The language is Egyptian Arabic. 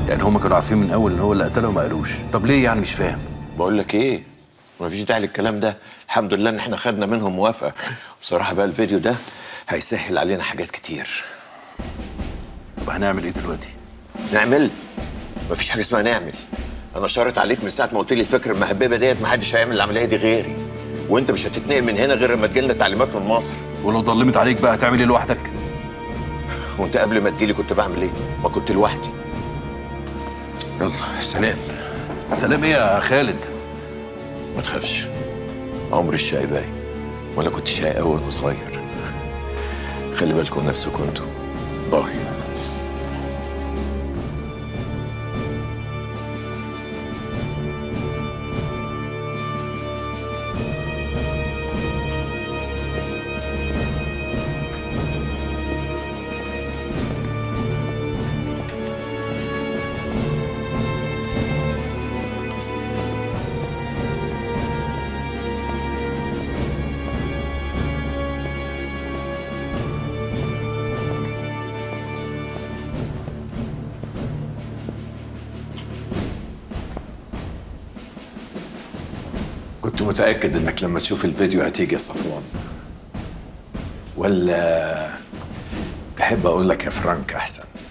يعني هم كانوا عارفين من اول ان هو اللي قتله وما قالوش طب ليه يعني مش فاهم بقول لك ايه مفيش داعي للكلام ده الحمد لله ان احنا خدنا منهم موافقه بصراحه بقى الفيديو ده هيسهل علينا حاجات كتير طب هنعمل ايه دلوقتي نعمل مفيش حاجه اسمها نعمل انا شارط عليك من ساعه ما قلت لي الفكره المهببه ديت محدش هيعمل العمليه دي غيري وانت مش هتتنقل من هنا غير لما تجيلنا تعليمات من مصر ولو ضلمت عليك بقى هتعمل ايه لوحدك وانت قبل ما تجيلي كنت بعمل ايه ما كنت لوحدي يلا سلام سلام ايه يا خالد ما تخافش عمر الشقي باي ولا كنت شقي قوي وانا صغير خلي بالكم نفسكم انتوا باي كنت متأكد انك لما تشوف الفيديو هتيجي يا صفوان ولا تحب اقول لك يا فرانك احسن